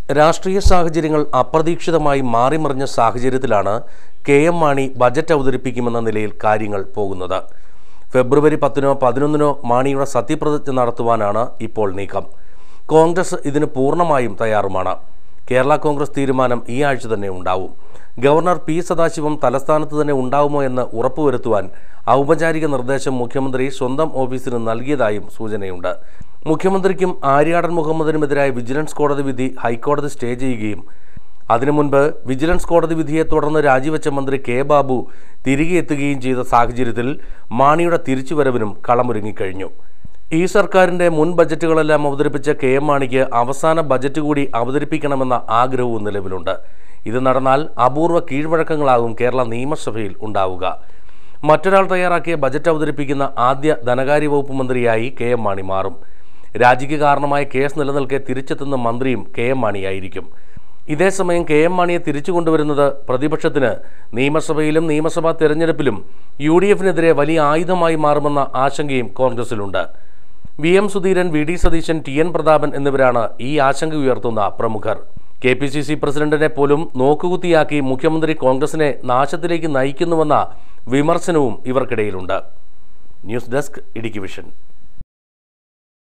രാഷ്ട്രീയ സാഹചര്യങ്ങൾ അപ്രതീക്ഷിതമായി മാറിമറിഞ്ഞ സാഹചര്യത്തിലാണ് കെ എം മാണി ബജറ്റ് അവതരിപ്പിക്കുമെന്ന നിലയിൽ കാര്യങ്ങൾ പോകുന്നത് ഫെബ്രുവരി പത്തിനോ പതിനൊന്നിനോ മാണിയുടെ സത്യപ്രതിജ്ഞ നടത്തുവാനാണ് ഇപ്പോൾ നീക്കം കോൺഗ്രസ് ഇതിന് പൂർണ്ണമായും തയ്യാറുമാണ് കേരള കോൺഗ്രസ് തീരുമാനം ഈ ആഴ്ച തന്നെ ഉണ്ടാവും ഗവർണർ പി സദാശിവം തലസ്ഥാനത്ത് തന്നെ ഉണ്ടാവുമോ എന്ന് ഉറപ്പുവരുത്തുവാൻ ഔപചാരിക നിർദ്ദേശം മുഖ്യമന്ത്രി സ്വന്തം ഓഫീസിന് നൽകിയതായും സൂചനയുണ്ട് മുഖ്യമന്ത്രിക്കും ആര്യാടൻ മുഹമ്മദിനുമെതിരായ വിജിലൻസ് കോടതി വിധി ഹൈക്കോടതി സ്റ്റേ ചെയ്യുകയും അതിനു മുൻപ് വിജിലൻസ് കോടതി വിധിയെ തുടർന്ന് രാജിവെച്ച മന്ത്രി കെ ബാബു തിരികെ എത്തുകയും ചെയ്ത സാഹചര്യത്തിൽ മാണിയുടെ തിരിച്ചുവരവിനും കളമൊരുങ്ങിക്കഴിഞ്ഞു ഈ സർക്കാരിന്റെ മുൻ ബജറ്റുകളെല്ലാം അവതരിപ്പിച്ച കെ എം മാണിക്ക് അവസാന ബജറ്റ് കൂടി അവതരിപ്പിക്കണമെന്ന ആഗ്രഹവും നിലവിലുണ്ട് ഇത് നടന്നാൽ അപൂർവ കീഴ്വഴക്കങ്ങളാകും കേരള നിയമസഭയിൽ ഉണ്ടാവുക മറ്റൊരാൾ തയ്യാറാക്കിയ ബജറ്റ് അവതരിപ്പിക്കുന്ന ആദ്യ ധനകാര്യ വകുപ്പ് മന്ത്രിയായി കെ എം മാണി മാറും രാജിക്ക് കാരണമായ കേസ് നിലനിൽക്കെ തിരിച്ചെത്തുന്ന മന്ത്രിയും കെ എം മാണിയായിരിക്കും ഇതേസമയം കെ എം മാണിയെ തിരിച്ചു കൊണ്ടുവരുന്നത് പ്രതിപക്ഷത്തിന് നിയമസഭയിലും നിയമസഭാ തെരഞ്ഞെടുപ്പിലും യു ഡി എഫിനെതിരെ വലിയ ആയുധമായി മാറുമെന്ന ആശങ്കയും കോൺഗ്രസിലുണ്ട് V M Sudheeran V D Satheesan T N Prathapan എന്നിവരാണ് ഈ ആശങ്ക ഉയർത്തുന്ന പ്രമുഖർ കെ പി സി സി പ്രസിഡന്റിനെ പോലും നോക്കുകുത്തിയാക്കി മുഖ്യമന്ത്രി കോൺഗ്രസിനെ നാശത്തിലേക്ക് നയിക്കുന്നുവെന്ന വിമർശനവും ഇവർക്കിടയിലുണ്ട് ന്യൂസ് ഡെസ്ക് ഇടുക്കി വിഷൻ